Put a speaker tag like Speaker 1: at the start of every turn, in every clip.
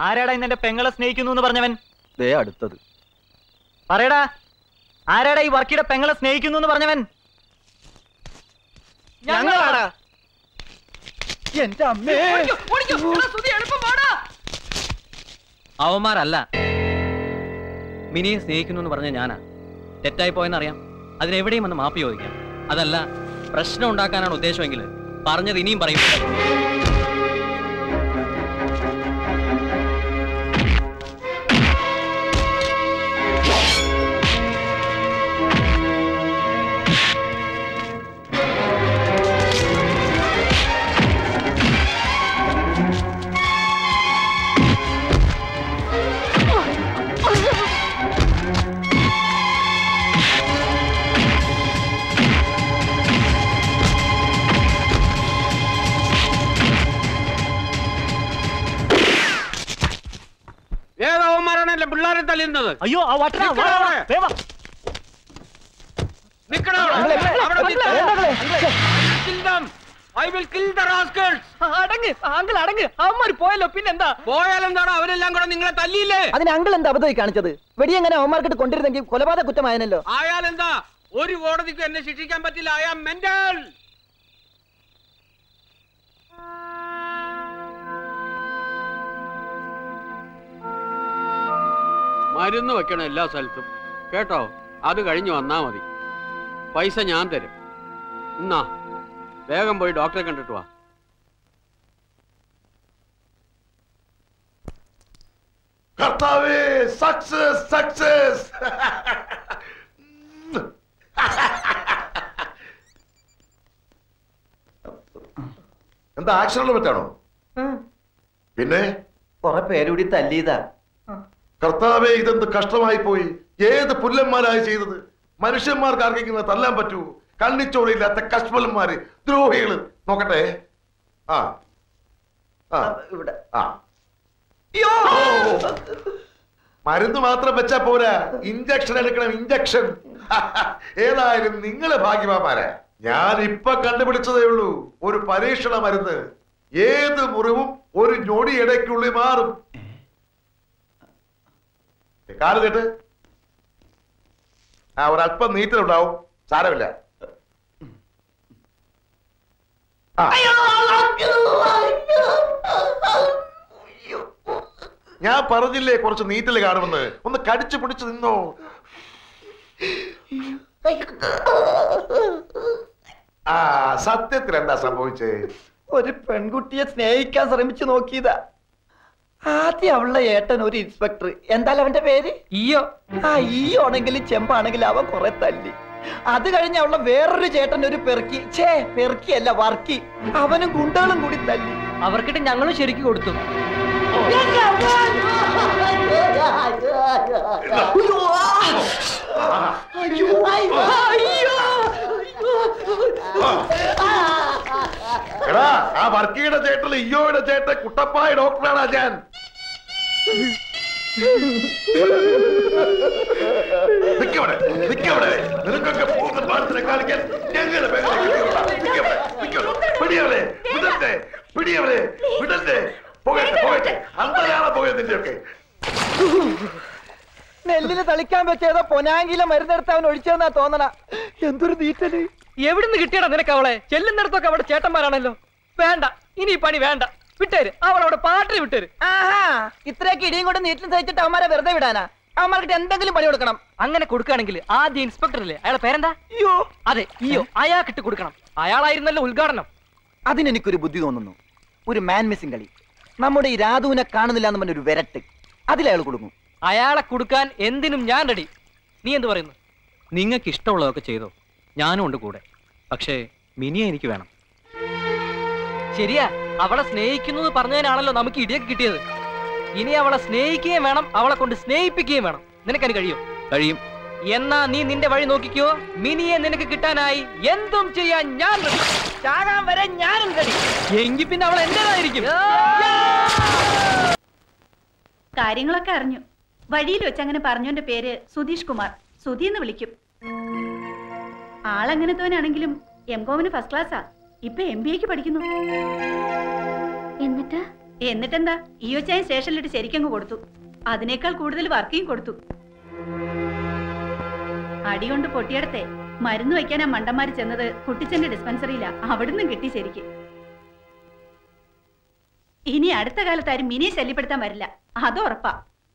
Speaker 1: ആരാടാ ഇന്ന് എന്റെ പെങ്ങളെ സ്നേഹിക്കുന്നു എന്ന് പറഞ്ഞവൻ
Speaker 2: ദേ അടുത്തത്
Speaker 1: പറയടാ ആരാടാ ഈ വർക്കിയുടെ പെങ്ങളെ സ്നേഹിക്കുന്നു എന്ന് പറഞ്ഞവൻ
Speaker 2: ഞങ്ങളാടാ എന്റെ അമ്മേ
Speaker 3: അവന്മാരല്ല മിനിയെ സ്നേഹിക്കുന്നു എന്ന് പറഞ്ഞ ഞാനാ തെറ്റായി പോയെന്നറിയാം അതിനെവിടെയും വന്ന് മാപ്പ് ചോദിക്കാം അതല്ല പ്രശ്നം ഉണ്ടാക്കാനാണ് ഉദ്ദേശമെങ്കിൽ പറഞ്ഞത് ഇനിയും പറയും
Speaker 4: ഏതവന്മാരാണ് എന്റെ പിള്ളേരെ തല്ലുന്നത്
Speaker 1: അയ്യോ ആ വട്ടനാ വാ, വാ, വാ, വേഗം വാ.
Speaker 4: നിക്കടാ അവിടെ. അവിടെ നിൽക്ക്. Kill them. I will kill the rascals.
Speaker 1: അടങ്ങ് അങ്കിൾ അടങ്ങ് അവന്മാര് പോയല്ലോ പിന്നെന്താ
Speaker 4: പോയാലെന്താണോ അവരെല്ലാം കൂടെ നിങ്ങളെ തല്ലിയില്ലേ
Speaker 2: അതിന് അങ്കിൾ എന്താ അബദ്ധമായി കാണിച്ചത് വെടി എങ്ങനെ അവന്മാർക്കിട്ട് കൊണ്ടിരുന്നെങ്കിൽ കൊലപാതക കുറ്റമായനല്ലോ
Speaker 4: ആയാലെന്താ ഒരു കോടതിക്ക് എന്നെ ശിക്ഷിക്കാൻ പറ്റില്ല ഐ ആം മെന്റൽ മരുന്ന് വെക്കണം എല്ലാ സ്ഥലത്തും കേട്ടോ അത് കഴിഞ്ഞ് വന്നാ മതി പൈസ ഞാൻ തരും എന്നാ വേഗം പോയി ഡോക്ടറെ കണ്ടിട്ട് വാ
Speaker 5: കർത്താവേ സക്സസ് സക്സസ് എന്താ ആക്സിഡന്റ് പറ്റാണോ പിന്നെ
Speaker 2: കൊറേ പേരുകൂടി തല്ലിയതാ
Speaker 5: കർത്താവേ ഇതെന്ത് കഷ്ടമായി പോയി ഏത് പുല്ലന്മാരായി ചെയ്തത് മനുഷ്യന്മാർക്ക് ആർക്കെങ്കിലും തല്ലാൻ പറ്റൂ കണ്ണിച്ചോടിയില്ലാത്ത കശ്മലന്മാര് ദ്രോഹികള് നോക്കട്ടെ ആ ആ
Speaker 2: ഇവിടെ
Speaker 5: ആ ഓ. മരുന്ന് മാത്രം വെച്ചാ പോരാ ഇഞ്ചക്ഷൻ എടുക്കണം ഇഞ്ചക്ഷൻ ഏതായാലും നിങ്ങള് ഭാഗ്യവാന്മാരാ ഞാൻ ഇപ്പൊ കണ്ടുപിടിച്ചതേ ഉള്ളൂ ഒരു പരീക്ഷണ മരുന്ന് ഏത് മുറിവും ഒരു ഞൊടി ഇടയ്ക്കുള്ളിൽ മാറും കാല് കേട്ട് ആ ഒരല്പം നീറ്റലുണ്ടാവും സാരമില്ല ആ. ഞാൻ പറഞ്ഞില്ലേ കുറച്ച് നീറ്റല് കാണുമെന്ന് ഒന്ന് കടിച്ചു പിടിച്ചു നിന്നോ ആ സത്യത്തിൽ എന്താ സംഭവിച്ചേ
Speaker 2: ഒരു പെൺകുട്ടിയെ സ്നേഹിക്കാൻ ശ്രമിച്ചു നോക്കിയതാ ആദ്യം അവളുടെ ഏട്ടൻ ഒരു ഇൻസ്പെക്ടർ എന്തായാലും അവന്റെ പേര്
Speaker 3: ഈയോ
Speaker 2: ആ ഈ ആണെങ്കിലും ചെമ്പാണെങ്കിലും അവൻ കുറെ തല്ലി അത് കഴിഞ്ഞ് അവളുടെ വേറൊരു ചേട്ടൻ ഒരു പെറുക്കി ഛേ പെറുക്കിയല്ല വർക്കി അവനും ഗുണ്ടകളും കൂടി തല്ലി
Speaker 3: അവർക്കിട്ട് ഞങ്ങളും ശരിക്കും കൊടുത്തു
Speaker 5: എടാ ആ വർക്കിയുടെ ചേട്ടൻ ഇയോയുടെ ചേട്ടൻ കുട്ടപ്പായ ഡോക്ടറാണ് ഞാൻ നിക്കവിടെ നിക്കവിടെ നിനക്കൊക്കെ പോകുന്ന പാടത്തിനെ കാണിക്കാൻ ഞങ്ങളുടെ പേരെ കിട്ടിയോളാം. നിക്കവിടെ, നിക്കവിടെ. പിടിയവരെ വിടട്ടെ പിടിയവരെ വിടട്ടെ പോകട്ടെ പോകട്ടെ അന്തരാളെ പോയത് നിന്റെയൊക്കെ
Speaker 2: നെല്ലിന് തളിക്കാൻ വെച്ചേതോ പൊനാങ്കിലെ മരുന്നെടുത്ത് അവൻ ഒഴിച്ചതെന്നാ തോന്നണ എന്തൊരു നീറ്റല്
Speaker 1: എവിടുന്ന് കിട്ടിയടാ നിനക്ക് അവളെ ചെല്ലുന്നിടത്തൊക്കെ അവിടെ ചേട്ടന്മാരാണല്ലോ വേണ്ട ഇനി ഈ പണി വേണ്ട വിട്ടേര് അവൾ അവിടെ പാട്ടിന് വിട്ടേര്
Speaker 2: ആഹാ ഇത്രയൊക്കെ ഇടിയും കൊണ്ട് നീറ്റിൽ സഹിച്ചിട്ട് അവന്മാരെ വെറുതെ വിടാനാ അവന്മാർക്ക് എന്തെങ്കിലും പണി കൊടുക്കണം
Speaker 1: അങ്ങനെ കൊടുക്കുകയാണെങ്കിൽ ആദ്യം ഇൻസ്പെക്ടർ അല്ലേ അയാളെ പേരെന്താ
Speaker 2: അയ്യോ
Speaker 1: അതെ ഇയോ അയാൾക്കിട്ട് കൊടുക്കണം അയാളായിരുന്നല്ലോ ഉദ്ഘാടനം
Speaker 2: അതിനെനിക്കൊരു ബുദ്ധി തോന്നുന്നു ഒരു മാൻ മിസ്സിംഗ് കളി നമ്മുടെ ഈ രാധുവിനെ കാണുന്നില്ല എന്ന് പറഞ്ഞൊരു വിരട്ട് അതിലയാൾ കൊടുക്കും
Speaker 1: അയാളെ കൊടുക്കാൻ എന്തിനും ഞാൻ റെഡി നീ എന്ത് പറയുന്നു
Speaker 3: നിങ്ങൾക്ക് ഇഷ്ടമുള്ളതൊക്കെ ചെയ്തോ ഞാനും ഉണ്ട് കൂടെ പക്ഷേ മിനിയെ എനിക്ക് വേണം
Speaker 1: ശരിയാ അവളെ സ്നേഹിക്കുന്നു എന്ന് പറഞ്ഞതിനാണല്ലോ നമുക്ക് ഇടിയൊക്കെ കിട്ടിയത് ഇനി അവളെ സ്നേഹിക്കുകയും വേണം അവളെ കൊണ്ട് സ്നേഹിപ്പിക്കുകയും വേണം നിനക്കതിന് കഴിയും
Speaker 3: കഴിയും
Speaker 1: എന്നാ നീ നിന്റെ വഴി നോക്കിക്കോ മിനിയെ നിനക്ക് കിട്ടാനായി എന്തും ചെയ്യാൻ ഞാൻ ready. ചാകാൻ വരെ ഞാനും റെഡി എങ്കിൽ പിന്നെ അവൾ എന്റേതായിരിക്കും
Speaker 6: കാര്യങ്ങളൊക്കെ അറിഞ്ഞു വഴിയിൽ വെച്ച് അങ്ങനെ പറഞ്ഞോന്റെ പേര് സുധീഷ് കുമാർ സുധി എന്ന് വിളിക്കും ആളെങ്ങനത്തോനാണെങ്കിലും എം കോമിന് ഫസ്റ്റ് ക്ലാസ്സാ ഇപ്പൊ എം ബി എക്ക് പഠിക്കുന്നു
Speaker 7: എന്നിട്ട്
Speaker 6: എന്നിട്ടെന്താ ഈയൊച്ചായ സ്റ്റേഷനിലിട്ട് ശരിക്കങ്ങ് കൊടുത്തു അതിനേക്കാൾ കൂടുതൽ വർക്കിയും കൊടുത്തു അടികൊണ്ട് പൊട്ടിയടത്തെ മരുന്ന് വയ്ക്കാനാ മണ്ടന്മാര് ചെന്നത് കുട്ടിച്ചന്റെ ഡിസ്പെൻസറിയിലാ അവിടുന്ന് കിട്ടി ശരിക്ക് ഇനി അടുത്ത കാലത്ത് ആരും മിനിയെ ശല്യപ്പെടുത്താൻ വരില്ല അത് ഉറപ്പാ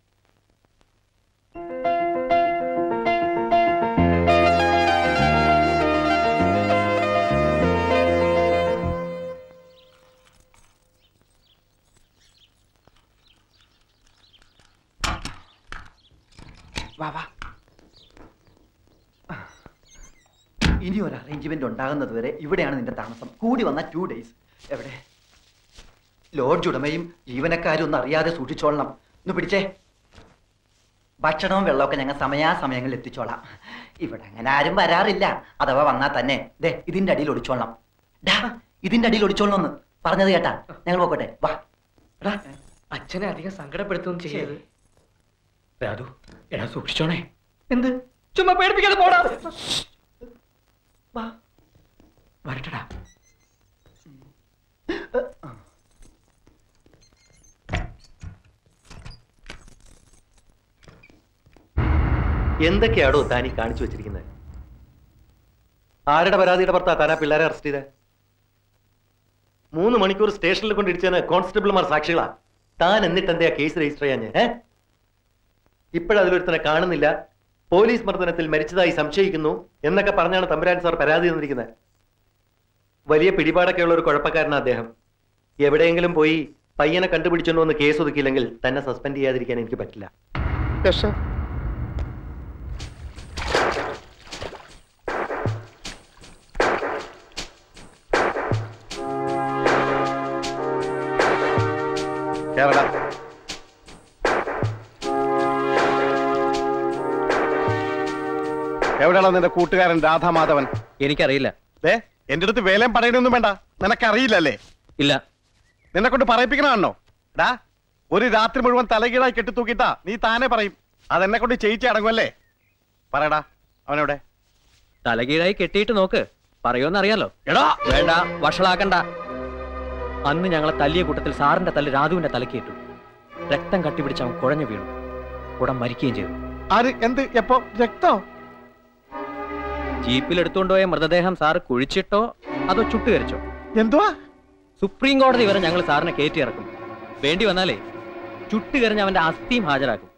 Speaker 2: വാ വാ ഇനി ഒരു അറേഞ്ച്മെന്റ് ഉണ്ടാകുന്നത് വരെ ഇവിടെയാണ് നിന്റെ താമസം കൂടി വന്ന ടു ഡേയ്സ് എവിടെ ലോഡ്ജ് ഉടമയും ജീവനക്കാരും ഒന്നും അറിയാതെ സൂക്ഷിച്ചോളണം ഒന്ന് പിടിച്ചേ ഭക്ഷണവും വെള്ളമൊക്കെ ഞങ്ങൾ സമയാസമയങ്ങളിൽ എത്തിച്ചോളാം ഇവിടെ അങ്ങനെ ആരും വരാറില്ല അഥവാ വന്നാൽ തന്നെ ദേ ഇതിന്റെ അടിയിൽ ഒളിച്ചോളണം ഡാ ഇതിന്റെ അടിയിൽ ഒളിച്ചോളണം ഒന്ന് പറഞ്ഞത് കേട്ടാ ഞങ്ങൾ പോക്കട്ടെ വാ
Speaker 1: എടാ, അച്ഛനെ അധികം സങ്കടപ്പെടുത്തുകയും ചെയ്യരുത് രാധു എടാ സൂക്ഷിച്ചോണേ എന്ത് ചുമ്മാ പേടിപ്പിക്കാതെ പോടാ വാ വരട്ടടാ
Speaker 7: എന്തൊക്കെയാടോ താനീ കാണിച്ചു വെച്ചിരിക്കുന്നത് ആരുടെ പരാതിയുടെ പുറത്താ താനാ പിള്ളേരെ അറസ്റ്റ് ചെയ്തത് മൂന്ന് മണിക്കൂർ സ്റ്റേഷനിൽ കൊണ്ട് ഇടിച്ചതിന് കോൺസ്റ്റബിൾമാർ സാക്ഷികളാ താൻ എന്നിട്ട് എന്താ കേസ് രജിസ്റ്റർ ചെയ്യാഞ്ഞ് ഏ ഇപ്പോഴതിലൊരുത്തനെ കാണുന്നില്ല പോലീസ് മർദ്ദനത്തിൽ മരിച്ചതായി സംശയിക്കുന്നു എന്നൊക്കെ പറഞ്ഞാണ് തമ്പുരാൻ സാർ പരാതി തന്നിരിക്കുന്നത് വലിയ പിടിപാടൊക്കെ ഉള്ള ഒരു കുഴപ്പക്കാരനാ അദ്ദേഹം എവിടെയെങ്കിലും പോയി പയ്യനെ കണ്ടുപിടിച്ചോണ്ട് വന്ന് കേസ് ഒതുക്കിയില്ലെങ്കിൽ തന്നെ സസ്പെൻഡ് ചെയ്യാതിരിക്കാൻ എനിക്ക് പറ്റില്ല
Speaker 5: കേരള എവിടെയാണ് നിന്റെ കൂട്ടുകാരൻ രാധാമാധവൻ
Speaker 3: എനിക്കറിയില്ല
Speaker 5: ദേ എന്റെ അടുത്ത് വേലയും പടയണൊന്നും വേണ്ട നിനക്കറിയില്ലല്ലേ
Speaker 3: ഇല്ല
Speaker 5: നിന്നെ കൊണ്ട് പറയിപ്പിക്കണോ ഡാ ഒരു രാത്രി മുഴുവൻ തലകീഴായി കെട്ടിത്തൂക്കിട്ടാ നീ താനെ പറയും അതെന്നെ കൊണ്ട് ചെയ്യിച്ച് അടങ്ങുമല്ലേ പറയടാ അവനെവിടെ
Speaker 3: തലകീഴായി കെട്ടിയിട്ട് നോക്ക് പറയുമെന്നറിയാലോ
Speaker 5: എടാ
Speaker 3: വേണ്ട വഷളാക്കണ്ട അന്ന് ഞങ്ങളെ തല്ലിയ കൂട്ടത്തിൽ സാറിന്റെ തല്ല് രാധുവിന്റെ തലക്കേറ്റു രക്തം കട്ടിപിടിച്ച് അവൻ കുഴഞ്ഞു വീണു ഉടൻ മരിക്കുകയും ചെയ്തു
Speaker 5: ആര് എന്ത് എപ്പോ രക്തോ
Speaker 3: ജീപ്പിൽ എടുത്തുകൊണ്ടുപോയ മൃതദേഹം സാർ കുഴിച്ചിട്ടോ അതോ ചുട്ടുകരിച്ചോ
Speaker 5: എന്തുവാ
Speaker 3: സുപ്രീം കോടതി വരെ ഞങ്ങൾ സാറിനെ കയറ്റി ഇറക്കും വേണ്ടി വന്നാലേ ചുട്ടുകരിഞ്ഞ് അവന്റെ അസ്ഥിയും ഹാജരാക്കും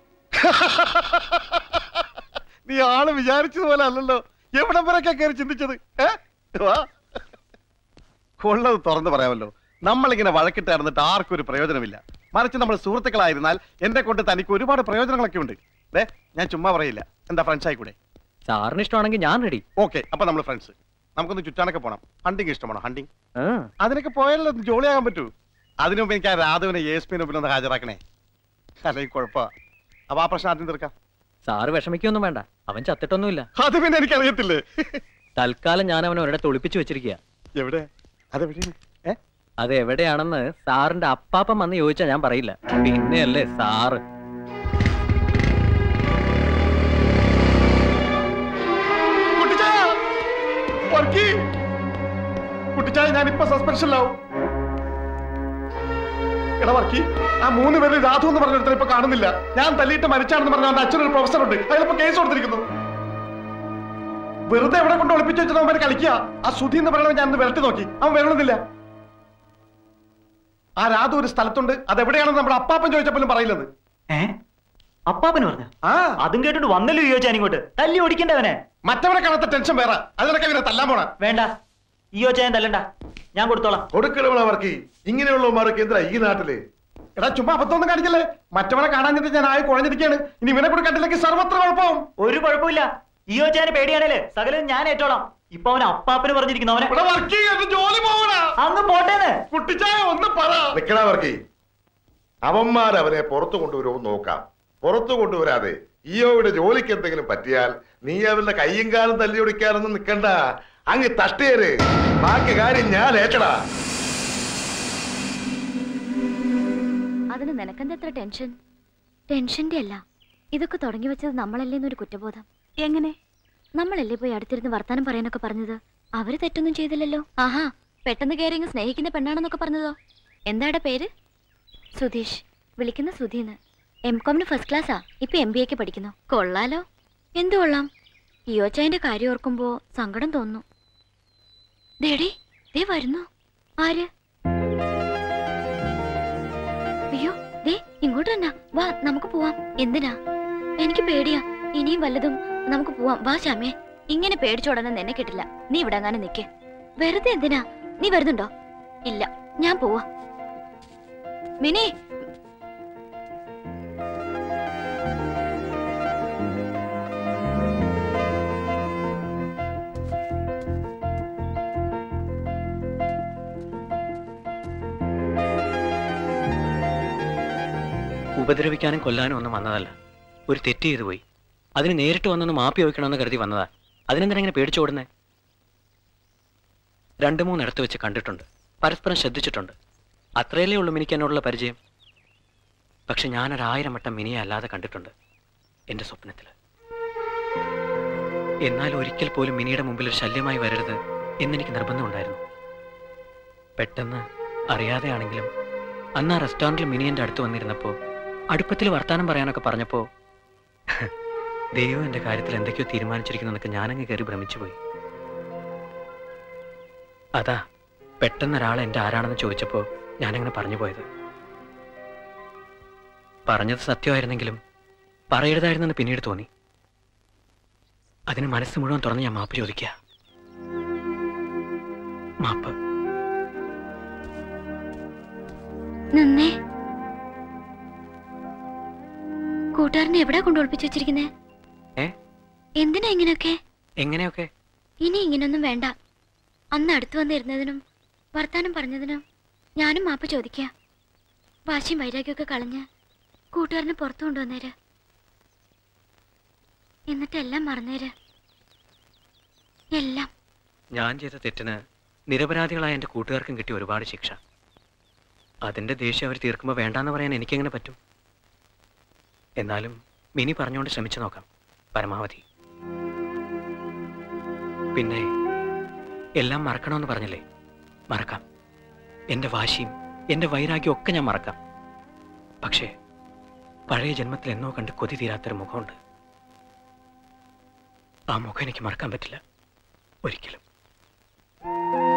Speaker 5: നീ ആള് വിചാരിച്ചതുപോലെ അല്ലല്ലോ എവിടം വരെയൊക്കെ കയറി ചിന്തിച്ചത് ഏ? വാ. കൊള്ളത് തുറന്നു പറയാമല്ലോ നമ്മളിങ്ങനെ വഴക്കിട്ട് നടന്നിട്ട് ആർക്കും ഒരു പ്രയോജനമില്ല മറിച്ച് നമ്മൾ സുഹൃത്തുക്കളായിരുന്നാൽ എന്നെ കൊണ്ട് തനിക്ക് ഒരുപാട് പ്രയോജനങ്ങളൊക്കെ ഉണ്ട് ദേ ഞാൻ ചുമ്മാ പറയില്ല എന്താ ഫ്രണ്ട്സ് ആയിക്കൂടെ
Speaker 3: സാറിന് ഇഷ്ടമാണെങ്കിൽ ഞാൻ റെഡി
Speaker 5: ഓക്കെ അപ്പൊ നമ്മൾ ഫ്രണ്ട്സ് നമുക്കൊന്ന് ചുറ്റാനൊക്കെ പോണം ഹണ്ടിങ് ഇഷ്ടമാണോ ഹണ്ടിങ് അതിനൊക്കെ പോയാലോ ഒന്ന് ജോളിയാകാൻ പറ്റൂ അതിനു മുമ്പ് എനിക്ക് ആ രാധുവിനെ എസ് പിന് മുമ്പിൽ ഒന്ന് ഹാജരാക്കണേ അല്ലെങ്കിൽ കുഴപ്പ അപ്പൊ ആ പ്രശ്നം ആദ്യം തീർക്കാം
Speaker 3: സാറ് വിഷമിക്കൊന്നും വേണ്ട അവൻ ചത്തിട്ടൊന്നുമില്ല
Speaker 5: അത് പിന്നെ എനിക്കറിയത്തില്ലേ
Speaker 3: തൽക്കാലം ഞാൻ അവനെ ഒരിടത്ത് ഒളിപ്പിച്ചു വെച്ചിരിക്കുക
Speaker 5: എവിടെ അതെവിടെയാണ് ഏ
Speaker 3: അത് എവിടെയാണെന്ന് സാറിന്റെ അപ്പാപ്പൻ വന്ന് ചോദിച്ചാൽ ഞാൻ പറയില്ല പിന്നെയല്ലേ സാറ്
Speaker 5: കുട്ടിച്ചായ വർക്കി കുട്ടിച്ചായ ഞാൻ ഇപ്പൊ സസ്പെൻഷനിലാവും എടാ വർക്കി ആ മൂന്ന് പേരിൽ രാധു എന്ന് പറഞ്ഞ ഇപ്പൊ കാണുന്നില്ല ഞാൻ തല്ലിയിട്ട് മരിച്ചാണെന്ന് പറഞ്ഞ അവന്റെ അച്ഛനൊരു പ്രൊഫസർ ഉണ്ട് അയാളിപ്പോ കേസ് കൊടുത്തിരിക്കുന്നു വെറുതെ എവിടെ കൊണ്ട് ഒളിപ്പിച്ചു വെച്ചിട്ട് അവന്മാര് കളിക്കുക ആ സുധി എന്ന് പറയുന്നത് ഞാൻ ഒന്ന് വിരട്ടി നോക്കി അവൻ വരണമെന്നില്ല ആ രാധു ഒരു സ്ഥലത്തുണ്ട് അതെവിടെയാണെന്ന് നമ്മുടെ അപ്പാപ്പൻ ചോദിച്ചപ്പോഴും പറയില്ലെന്ന്
Speaker 2: ഏ അപ്പാപ്പന് പറഞ്ഞു
Speaker 5: ആ
Speaker 2: അതും കേട്ടിട്ട് വന്നല്ലോ ഈ ചോദിച്ചാൻ ഇങ്ങോട്ട് തല്ലി ഓടിക്കണ്ടവനെ
Speaker 5: മറ്റവരെ കാണാത്ത ടെൻഷൻ വേറെ അതിനൊക്കെ ഇവരെ തല്ലാൻ പോണ
Speaker 2: വേണ്ട ഈ ചോദിച്ചാൻ തല്ലണ്ട ഞാൻ കൊടുത്തോളാം
Speaker 5: കൊടുക്കണവർക്ക് ഇങ്ങനെയുള്ളവന്മാരൊക്കെ എന്താ ഈ നാട്ടില് എടാ ചുമ്മാ അബദ്ധമൊന്നും കാണിക്കല്ലേ മറ്റവനെ കാണാഞ്ഞിട്ട് ഞാൻ ആയി കുഴഞ്ഞിരിക്കുകയാണ് ഇനി ഇവനെ കൂടെ കണ്ടില്ലെങ്കിൽ സർവത്ര കുഴപ്പവും
Speaker 2: ഒരു കുഴപ്പമില്ല ഈ ചോദിച്ചാന് പേടിയാണല്ലേ സകലം ഞാൻ ഏറ്റോളാം ഇപ്പൊ അവൻ അപ്പാപ്പന് പറഞ്ഞിരിക്കുന്നു അവനെ
Speaker 5: ഇവിടെ വർക്ക് ചെയ്യാൻ ജോലി പോകണ
Speaker 2: അങ്ങ് പോട്ടേന്ന്
Speaker 5: കുട്ടിച്ചായ ഒന്ന് പറ നിക്കണവർക്ക് അവന്മാർ അവനെ പുറത്തു കൊണ്ടുവരുമോ നോക്കാം പുറത്തു കൊണ്ടുവരാതെ ഇയോയുടെ ജോലിക്ക് എന്തെങ്കിലും പറ്റിയാൽ നീ അവന്റെ കയ്യും കാലും തല്ലി ഒടിക്കാനൊന്നും നിക്കണ്ട അങ്ങ് തട്ടിയേര് ബാക്കി കാര്യം ഞാൻ ഏറ്റടാ
Speaker 8: അതിന് നിനക്കെന്താ എത്ര ടെൻഷൻ ടെൻഷന്റെ അല്ല ഇതൊക്കെ തുടങ്ങി വെച്ചത് നമ്മളല്ലേ എന്നൊരു കുറ്റബോധം
Speaker 6: എങ്ങനെ
Speaker 8: നമ്മളല്ലേ പോയി അടുത്തിരുന്ന് വർത്താനം പറയാനൊക്കെ പറഞ്ഞത് അവര് തെറ്റൊന്നും ചെയ്തില്ലല്ലോ ആഹാ പെട്ടെന്ന് കയറി ഇങ്ങ് സ്നേഹിക്കുന്ന പെണ്ണാണെന്നൊക്കെ പറഞ്ഞതോ എന്താടെ പേര് സുധീഷ് വിളിക്കുന്ന സുധീന്ന് എം കോമിന് ഫസ്റ്റ് ക്ലാസ്സാ ഇപ്പൊ എം ബി എക്ക് പഠിക്കുന്നു കൊള്ളാലോ എന്തു കൊള്ളാം ഇയോച്ചായന്റെ കാര്യം ഓർക്കുമ്പോ സങ്കടം തോന്നുന്നു ദേടി ദേ വരുന്നു ആര് അയ്യോ ദേ ഇങ്ങോട്ട് തന്നെ വാ നമുക്ക് പോവാം എന്തിനാ എനിക്ക് പേടിയാ ഇനിയും വല്ലതും നമുക്ക് പോവാം വാ ശ്യാമേ ഇങ്ങനെ പേടിച്ചോടനെ നിന്നെ കിട്ടില്ല നീ ഇവിടെ അങ്ങനെ നിക്ക് വെറുതെ എന്തിനാ നീ വരുന്നുണ്ടോ ഇല്ല ഞാൻ പോവാ മിനി
Speaker 3: ഉപദ്രവിക്കാനും കൊല്ലാനും ഒന്നും വന്നതല്ല ഒരു തെറ്റ് ചെയ്തു പോയി അതിന് നേരിട്ട് വന്നൊന്ന് മാപ്പി ചോദിക്കണമെന്ന് കരുതി വന്നതാ അതിനെന്തിനാ ഇങ്ങനെ പേടിച്ചോടുന്നേ രണ്ടു മൂന്നിടത്ത് വെച്ച് കണ്ടിട്ടുണ്ട് പരസ്പരം ശ്രദ്ധിച്ചിട്ടുണ്ട് അത്രയല്ലേ ഉള്ളൂ മിനിക്ക് എന്നോടുള്ള പരിചയം പക്ഷെ ഞാനൊരായിരം വട്ടം മിനിയെ അല്ലാതെ കണ്ടിട്ടുണ്ട് എൻ്റെ സ്വപ്നത്തിൽ എന്നാൽ ഒരിക്കൽ പോലും മിനിയുടെ മുമ്പിൽ ഒരു ശല്യമായി വരരുത് എന്നെനിക്ക് നിർബന്ധമുണ്ടായിരുന്നു പെട്ടെന്ന് അറിയാതെയാണെങ്കിലും അന്ന് ആ റെസ്റ്റോറൻറ്റിൽ മിനി എൻ്റെ അടുത്ത് വന്നിരുന്നപ്പോൾ അടുപ്പത്തിൽ വർത്താനം പറയാനൊക്കെ പറഞ്ഞപ്പോൾ ദൈവം എൻ്റെ കാര്യത്തിൽ എന്തൊക്കെയോ തീരുമാനിച്ചിരിക്കുന്നതൊക്കെ ഞാനങ്ങ് കയറി ഭ്രമിച്ചുപോയി അതാ പെട്ടെന്ന് ഒരാൾ എൻ്റെ ആരാണെന്ന് ചോദിച്ചപ്പോൾ ഞാനങ്ങനെ പറഞ്ഞു പോയത് പറഞ്ഞത് സത്യമായിരുന്നെങ്കിലും പറയരുതായിരുന്നെന്ന് പിന്നീട് തോന്നി അതിന് മനസ്സ് മുഴുവൻ തുറന്ന് ഞാൻ മാപ്പ് ചോദിക്കുക മാപ്പ്
Speaker 8: നിന്നേ കൂട്ടുകാരനെ എവിടെ കൊണ്ട് ഒളിപ്പിച്ചു വെച്ചിരിക്കുന്നേ
Speaker 3: ഏ?
Speaker 8: എന്തിനാ ഇങ്ങനെയൊക്കെ
Speaker 3: എങ്ങനെയൊക്കെ
Speaker 8: ഇനി ഇങ്ങനൊന്നും വേണ്ട അന്ന് അടുത്ത് വന്നിരുന്നതിനും വർത്താനം പറഞ്ഞതിനും ഞാനും മാപ്പ് ചോദിക്കുക വാശിയും വൈരാഗ്യമൊക്കെ കളഞ്ഞ് കൂട്ടുകാരനെ പുറത്തു കൊണ്ടുവന്നേര് എന്നിട്ട് എല്ലാം മറന്നേര് എല്ലാം
Speaker 3: ഞാൻ ചെയ്ത തെറ്റിന് നിരപരാധികളായ എൻ്റെ കൂട്ടുകാർക്കും കിട്ടിയ ഒരുപാട് ശിക്ഷ അതിൻ്റെ ദേഷ്യം അവർ തീർക്കുമ്പോൾ വേണ്ടാന്ന് പറയാൻ എനിക്കെങ്ങനെ പറ്റും എന്നാലും മിനി പറഞ്ഞുകൊണ്ട് ശ്രമിച്ചു നോക്കാം പരമാവധി പിന്നെ എല്ലാം മറക്കണമെന്ന് പറഞ്ഞില്ലേ മറക്കാം എൻ്റെ വാശിയും എൻ്റെ വൈരാഗ്യം ഒക്കെ ഞാൻ മറക്കാം പക്ഷേ പഴയ ജന്മത്തിൽ എന്നോ കണ്ട് കൊതി തീരാത്തൊരു മുഖമുണ്ട് ആ മുഖം എനിക്ക് മറക്കാൻ പറ്റില്ല ഒരിക്കലും